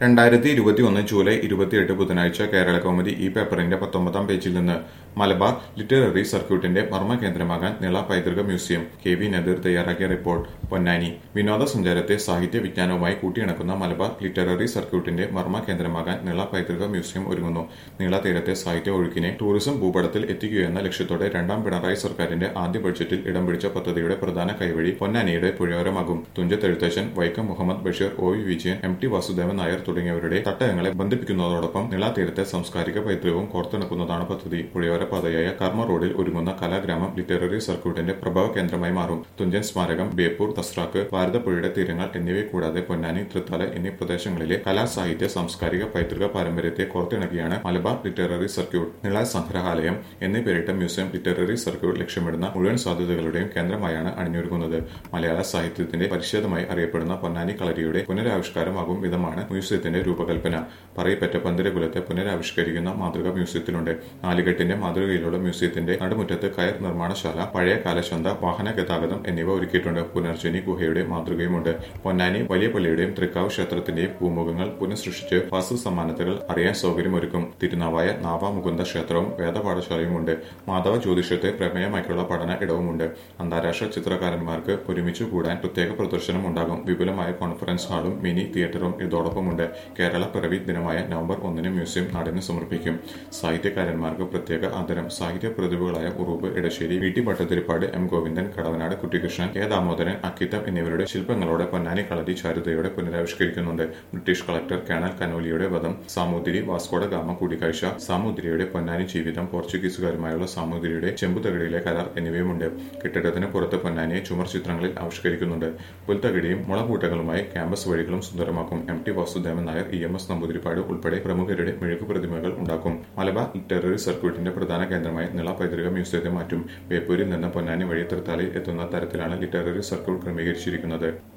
രണ്ടായിരത്തി ഇരുപത്തിയൊന്ന് ജൂലൈ ഇരുപത്തിയെട്ട് ബുധനാഴ്ച കേരള കൗമുദി ഈ പേപ്പറിന്റെ പത്തൊമ്പതാം പേജിൽ നിന്ന് മലബാർ ലിറ്റററി സർക്യൂട്ടിന്റെ മർമ്മ കേന്ദ്രമാകാൻ നിള പൈതൃക മ്യൂസിയം കെ വി നദീർ തയ്യാറാക്കിയ റിപ്പോർട്ട് പൊന്നാനി വിനോദസഞ്ചാരത്തെ സാഹിത്യ വിജ്ഞാനവുമായി കൂട്ടിയിണക്കുന്ന മലബാർ ലിറ്റററി സർക്യൂട്ടിന്റെ മർമ്മ കേന്ദ്രമാകാൻ നിള പൈതൃക മ്യൂസിയം ഒരുങ്ങുന്നു നീള തീരത്തെ സാഹിത്യ ഒഴുക്കിനെ ടൂറിസം ഭൂപടത്തിൽ എത്തിക്കുകയെന്ന ലക്ഷ്യത്തോടെ രണ്ടാം പിണറായി സർക്കാരിന്റെ ആദ്യ ബഡ്ജറ്റിൽ ഇടം പിടിച്ച പദ്ധതിയുടെ പ്രധാന കൈവഴി പൊന്നാനിയുടെ പുഴയോരമാകും Thunchathezhuthachan Vaikom Muhammad Basheer O V Vijayan M T Vasudevan Nair തുടങ്ങിയവരുടെ തട്ടകങ്ങളെ ബന്ധിപ്പിക്കുന്നതോടൊപ്പം നിള തീരത്തെ സാംസ്കാരിക പൈതൃകവും കോർത്തിണക്കുന്നതാണ് പദ്ധതി പുഴയോര പാതയായ കർമ്മ റോഡിൽ ഒരുങ്ങുന്ന കലാഗ്രാമം ലിറ്റററി സർക്യൂട്ടിന്റെ പ്രഭവ കേന്ദ്രമായി മാറും തുഞ്ചൻ സ്മാരകം ബേപ്പൂർ തസ്രാക്ക് ഭാരതപ്പുഴയുടെ തീരങ്ങൾ എന്നിവയെ കൂടാതെ പൊന്നാനി തൃത്തല എന്നീ പ്രദേശങ്ങളിലെ കലാ സാഹിത്യ സാംസ്കാരിക പൈതൃക പാരമ്പര്യത്തെ കോർത്തിണക്കിയാണ് മലബാർ ലിറ്റററി സർക്യൂട്ട് നിള സംഗ്രഹാലയം എന്നീ പേരിട്ട മ്യൂസിയം ലിറ്റററി സർക്യൂട്ട് ലക്ഷ്യമിടുന്ന മുഴുവൻ സാധ്യതകളുടെയും കേന്ദ്രമായാണ് അണിഞ്ഞൊരുങ്ങുന്നത് മലയാള സാഹിത്യത്തിന്റെ പരിച്ഛേദമായി അറിയപ്പെടുന്ന പൊന്നാനി കളരിയുടെ പുനരാവിഷ്കാരമാകും വിധമാണ് മ്യൂസിയത്തിന്റെ രൂപകൽപ്പന പറയപ്പെട്ട പന്തിരകുലത്തെ പുനരാവിഷ്കരിക്കുന്ന മാതൃക മ്യൂസിയത്തിലുണ്ട് നാലുകെട്ടിന്റെ മാതൃകയിലുള്ള മ്യൂസിയത്തിന്റെ നടുമുറ്റത്ത് കയർ നിർമ്മാണശാല പഴയ കാലശന്ത വാഹന ഗതാഗതം എന്നിവ ഒരുക്കിയിട്ടുണ്ട് പുനർജനി ഗുഹയുടെ മാതൃകയുമുണ്ട് പൊന്നാനി വലിയ പള്ളിയുടെയും തൃക്കാവ് ക്ഷേത്രത്തിന്റെയും പൂമുഖങ്ങൾ പുനഃസൃഷ്ടിച്ച് വാസ്തു സമ്മാനതകൾ അറിയാൻ സൗകര്യമൊരുക്കും തിരുനാവായ നാവാമുകുന്ദ ക്ഷേത്രവും വേദപാഠശാലയുമുണ്ട് മാധവ ജ്യോതിഷത്തെ പ്രമേയമാക്കിയുള്ള പഠന ഇടവുമുണ്ട് അന്താരാഷ്ട്ര ചിത്രകാരന്മാർക്ക് ഒരുമിച്ച് കൂടാൻ പ്രത്യേക പ്രദർശനം ഉണ്ടാകും വിപുലമായ കോൺഫറൻസ് ഹാളും മിനി തിയേറ്ററും ഇതോടൊപ്പമുണ്ട് കേരള പിറവി ദിനമായ നവംബർ ഒന്നിന് മ്യൂസിയം നാടിന് സമർപ്പിക്കും സാഹിത്യകാരന്മാർക്ക് പ്രത്യേക ആദരം സാഹിത്യ പ്രതിഭകളായ Uroob Edasseri V T Bhattathiripad M Govindan Kadavanad Kuttikrishnan K Damodaran Akkitham എന്നിവരുടെ ശില്പങ്ങളോടെ പൊന്നാനി കളരി ചാരുതയോടെ പുനരാവിഷ്കരിക്കുന്നുണ്ട് ബ്രിട്ടീഷ് കളക്ടർ കേണൽ കനോലിയുടെ വധം സാമൂതിരി വാസ്കോഡ ഗാമ കൂടിക്കാഴ്ച സാമൂതിരിയുടെ പൊന്നാനി ജീവിതം പോർച്ചുഗീസുകാരുമായുള്ള സാമൂതിരിയുടെ ചെമ്പുതകിടിയിലെ കരാർ എന്നിവയുമുണ്ട് കെട്ടിടത്തിന് പുറത്ത് പൊന്നാനിയെ ചുമർ ചിത്രങ്ങളിൽ ആവിഷ്കരിക്കുന്നുണ്ട് പുൽത്തകിടിയും മുളകൂട്ടകളുമായി ക്യാമ്പസ് വഴികളും സുന്ദരമാക്കും M T Vasudevan Nair E M S Namboodiripad ഉൾപ്പെടെ പ്രമുഖരുടെ മെഴുകു പ്രതിമകൾ ഉണ്ടാക്കും മലബാർ ലിറ്റററി സർക്യൂട്ടിന്റെ പ്രധാന കേന്ദ്രമായി നിള പൈതൃക മ്യൂസിയത്തെ മാറ്റും ബേപ്പൂരിൽ നിന്ന് പൊന്നാനി വഴി തൃത്താലയിൽ എത്തുന്ന തരത്തിലാണ് ലിറ്റററി സർക്യൂട്ട് ക്രമീകരിച്ചിരിക്കുന്നത്